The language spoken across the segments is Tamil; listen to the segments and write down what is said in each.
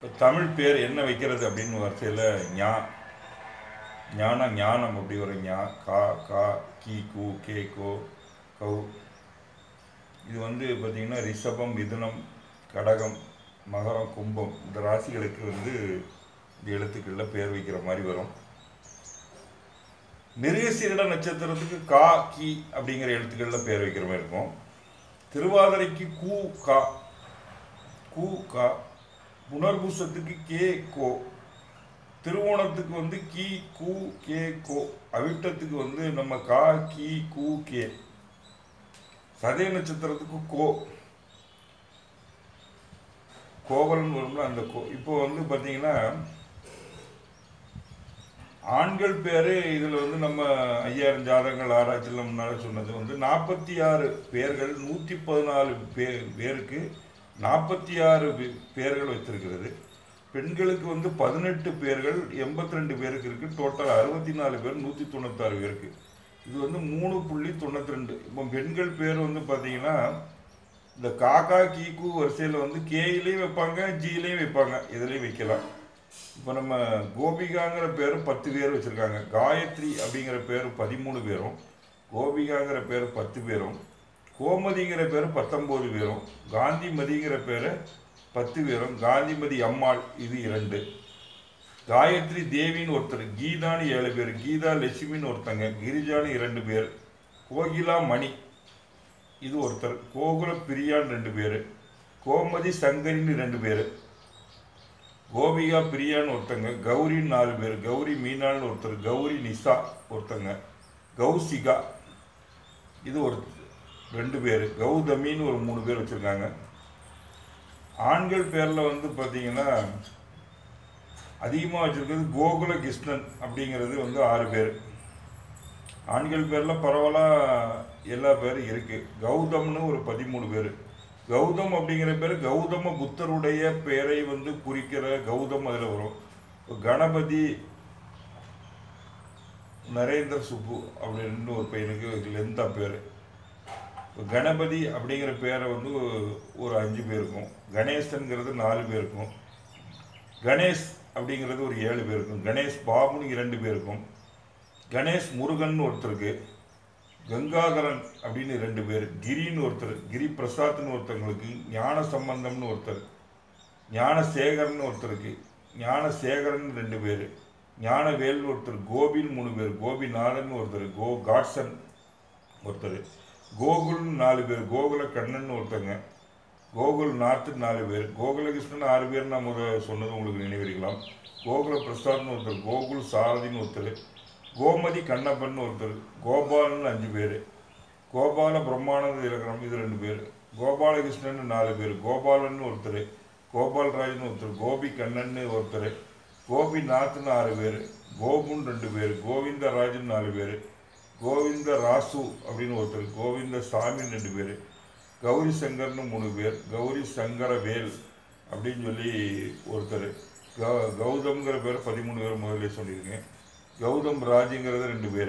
தமிழ் பேர் என்ன வைக்கிறது அப்படின்னு வரிசையில் ஞா ஞான ஞானம் அப்படி ஒரு ஞா கா கா கி கு கே கோ கௌ இது வந்து பார்த்திங்கன்னா ரிஷபம் மிதுனம் கடகம் மகரம் கும்பம் இந்த ராசிகளுக்கு வந்து இந்த எழுத்துக்களில் பேர் வைக்கிற மாதிரி வரும் மிருகசீரிட நட்சத்திரத்துக்கு கா கி அப்படிங்கிற எழுத்துக்களில் பேர் வைக்கிற மாதிரி இருக்கும் திருவாதிரைக்கு கூ கா கூ கா புனர்பூசத்துக்கு கே கோ திருவோணத்துக்கு வந்து கி கூ கே கோ அவிட்டத்துக்கு வந்து நம்ம கா கி கூ கே சதய நட்சத்திரத்துக்கு கோ கோவலன் வரும்ல அந்த கோ இப்போ வந்து பார்த்தீங்கன்னா ஆண்கள் பேர் இதில் வந்து நம்ம ஐயாயிரம் ஜாதகங்கள் ஆராய்ச்சியில் முன்னால் சொன்னது வந்து நாற்பத்தி ஆறு பேர்கள் நூற்றி பதினாலு பே பேருக்கு நாற்பத்தி ஆறு பேர்கள் வைத்திருக்கிறது பெண்களுக்கு வந்து பதினெட்டு பேர்கள் எண்பத்தி ரெண்டு பேருக்கு இருக்குது டோட்டல் அறுபத்தி நாலு பேர் நூற்றி தொண்ணூத்தாறு பேருக்கு இது வந்து மூணு புள்ளி தொண்ணூற்றி ரெண்டு இப்போ பெண்கள் பேர் வந்து பார்த்தீங்கன்னா இந்த காக்கா கீக்கு வரிசையில் வந்து கேயிலையும் வைப்பாங்க ஜிலையும் வைப்பாங்க இதுலேயும் வைக்கலாம் இப்போ நம்ம கோபிகாங்கிற பேர் பத்து பேர் வச்சுருக்காங்க காயத்ரி அப்படிங்கிற பேர் பதிமூணு பேரும் கோபிகாங்கிற பேர் பத்து பேரும் கோமதிங்கிற பேர் பத்தொம்போது பேரும் காந்திமதிங்கிற பேர் பத்து பேரும் காந்திமதி அம்மாள் இது இரண்டு காயத்ரி தேவின்னு ஒருத்தர் கீதான்னு ஏழு பேர் கீதா லட்சுமின்னு ஒருத்தங்க கிரிஜான்னு இரண்டு பேர் கோகிலா மணி இது ஒருத்தர் கோகுல பிரியான்னு ரெண்டு பேர் கோமதி சங்கரின்னு ரெண்டு பேர் கோபிகா பிரியான்னு ஒருத்தங்க கௌரின்னு நாலு பேர் கௌரி மீனான்னு ஒருத்தர் கௌரி நிசா ஒருத்தங்க கௌசிகா இது ஒரு ரெண்டு பேர் கௌதமின்னு ஒரு மூணு பேர் வச்சுருக்காங்க ஆண்கள் பேரில் வந்து பார்த்தீங்கன்னா அதிகமாக வச்சுருக்கிறது கோகுல கிருஷ்ணன் அப்படிங்கிறது வந்து ஆறு பேர் ஆண்கள் பேரில் பரவலாக எல்லா பேரும் இருக்குது கௌதம்னு ஒரு பதிமூணு பேர் கௌதம் அப்படிங்கிற பேர் கௌதம புத்தருடைய பெயரை வந்து குறிக்கிற கௌதம் அதில் வரும் இப்போ கணபதி நரேந்திர சுப்பு அப்படின்னு ஒரு பையனுக்கு லெந்தா பேர் இப்போ கணபதி அப்படிங்கிற பேரை வந்து ஒரு அஞ்சு பேருக்கும் கணேசனுங்கிறது நாலு பேருக்கும் கணேஷ் அப்படிங்கிறது ஒரு ஏழு பேருக்கும் கணேஷ் பாபுன்னு இரண்டு பேருக்கும் கணேஷ் முருகன் ஒருத்தருக்கு கங்காதரன் அப்படின்னு ரெண்டு பேர் கிரின்னு ஒருத்தர் கிரி பிரசாத்னு ஒருத்தவங்களுக்கு ஞான சம்பந்தம்னு ஒருத்தர் ஞானசேகரன் ஒருத்தருக்கு ஞானசேகரன் ரெண்டு பேர் ஞானவேல்னு ஒருத்தர் கோபின்னு மூணு பேர் கோபிநாதன் ஒருத்தர் கோ காட்சன் ஒருத்தர் கோகுல்னு நாலு பேர் கோகுல கண்ணன் ஒருத்தங்க கோகுல் நார்த்து நாலு பேர் கோகுலகிருஷ்ணன் ஆறு பேர் நான் முதல் சொன்னது உங்களுக்கு நினைவிருக்கலாம் கோகுல பிரசாத்னு ஒருத்தர் கோகுல் சாரதின்னு ஒருத்தர் கோமதி கண்ணப்பன் ஒருத்தர் கோபாலன் அஞ்சு பேர் கோபால பிரம்மானந்த இலக்கணம் இது ரெண்டு பேர் கோபாலகிருஷ்ணன் நாலு பேர் கோபாலன் ஒருத்தர் கோபால்ராஜ்னு ஒருத்தர் கோபி கண்ணன் ஒருத்தர் கோபிநாத்னு ஆறு பேர் கோபுன் ரெண்டு பேர் கோவிந்தராஜன் நாலு பேர் கோவிந்த ராசு அப்படின்னு ஒருத்தர் கோவிந்த சாமின்னு ரெண்டு பேர் கௌரி சங்கர்னு மூணு பேர் கௌரி சங்கர வேல் அப்படின்னு சொல்லி ஒருத்தர் கௌ கௌதம்ங்கிற பேர் பதிமூணு பேர் முதல்ல சொல்லியிருக்கேன் கௌதம் ராஜுங்கிறது ரெண்டு பேர்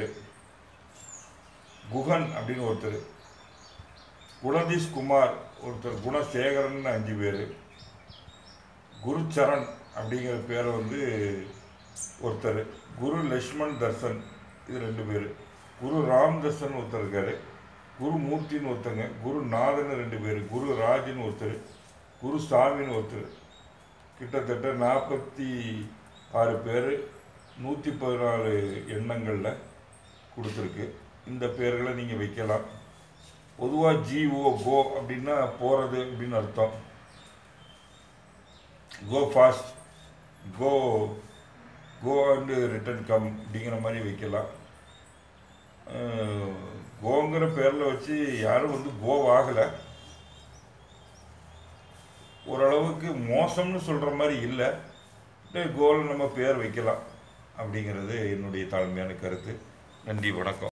குகன் அப்படின்னு ஒருத்தர் குணதீஷ் குமார் ஒருத்தர் குணசேகரன் அஞ்சு பேர் குருச்சரண் அப்படிங்கிற பேரை வந்து ஒருத்தர் குரு லக்ஷ்மண் தர்சன் இது ரெண்டு பேர் குரு ராம் தர்சன் ஒருத்தர் இருக்கார் குரு மூர்த்தின்னு ஒருத்தங்க குரு நாதன் ரெண்டு பேர் குரு ராஜின்னு ஒருத்தர் குரு சாமின்னு ஒருத்தர் கிட்டத்தட்ட நாற்பத்தி ஆறு பேர் நூற்றி பதினாலு எண்ணங்களில் கொடுத்துருக்கு இந்த பேர்களை நீங்கள் வைக்கலாம் பொதுவாக ஜிஓ கோ அப்படின்னா போகிறது அப்படின்னு அர்த்தம் go fast go go and return come அப்படிங்கிற மாதிரி வைக்கலாம் கோங்கிற பேரில் வச்சு யாரும் வந்து கோவாகலை ஓரளவுக்கு மோசம்னு சொல்கிற மாதிரி இல்லை கோல் நம்ம பேர் வைக்கலாம் அப்படிங்கிறது என்னுடைய தாழ்மையான கருத்து நன்றி வணக்கம்